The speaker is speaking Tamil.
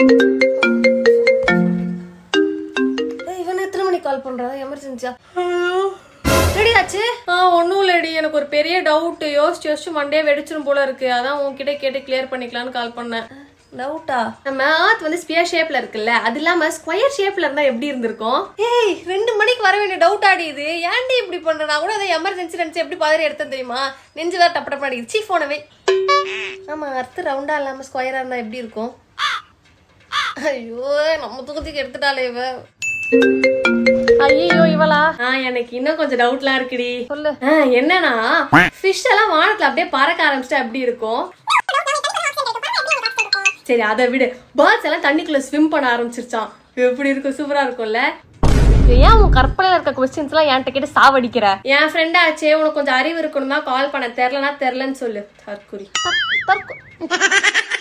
ஏய், இவன் எத்தனை மணிக்கு கால் பண்றா எமர்ஜென்சியா ரெடி ஆச்சு ஆ ஒன்றும் இல்லடி எனக்கு ஒரு பெரிய டவுட் யோசிச்சு யோசிச்சு மண்டே வெடிச்சிரும் போல இருக்கு அதான் உன்கிட்ட கேட்டு கிளியர் பண்ணிக்கலாம்னு கால் பண்ணேன் டவுட்டா நம்ம ஆத் வந்து ஸ்பியர் ஷேப்ல இருக்குல்ல அது இல்லாம ஸ்கொயர் ஷேப்ல இருந்தா எப்படி இருந்திருக்கும் ஏய் ரெண்டு மணிக்கு வர வேண்டிய டவுட் ஆடி இது ஏன்டி இப்படி பண்ற நான் கூட அதை எமர்ஜென்சி நினைச்சு எப்படி பதறி எடுத்தேன் தெரியுமா நெஞ்சு வேற டப்ப டப்ப அடிக்குது சீ போனவே ஆமா அர்த்த ரவுண்டா இல்லாம ஸ்கொயரா இருந்தா எப்படி இருக்கும் ஐயோ நம்ம தூக்கத்துக்கு எடுத்துட்டாலே இவ ஐயோ இவளா ஆ எனக்கு இன்னும் கொஞ்சம் டவுட்லாம் இருக்குடி சொல்லு ஆ, என்னன்னா ஃபிஷ் எல்லாம் வானத்துல அப்படியே பறக்க ஆரம்பிச்சிட்டா எப்படி இருக்கும் சரி அதை விடு பேர்ட்ஸ் எல்லாம் தண்ணிக்குள்ள ஸ்விம் பண்ண ஆரம்பிச்சிருச்சான் எப்படி இருக்கும் சூப்பரா இருக்கும்ல ஏன் உன் கற்பனையில இருக்க கொஸ்டின்ஸ் எல்லாம் என்கிட்ட கேட்டு சாவடிக்கிற என் ஃப்ரெண்ட் ஆச்சே உனக்கு கொஞ்சம் அறிவு இருக்கணும் தான் கால் பண்ண தெரிலனா தெரிலன்னு சொல்லு தற்குறி தற்கொ-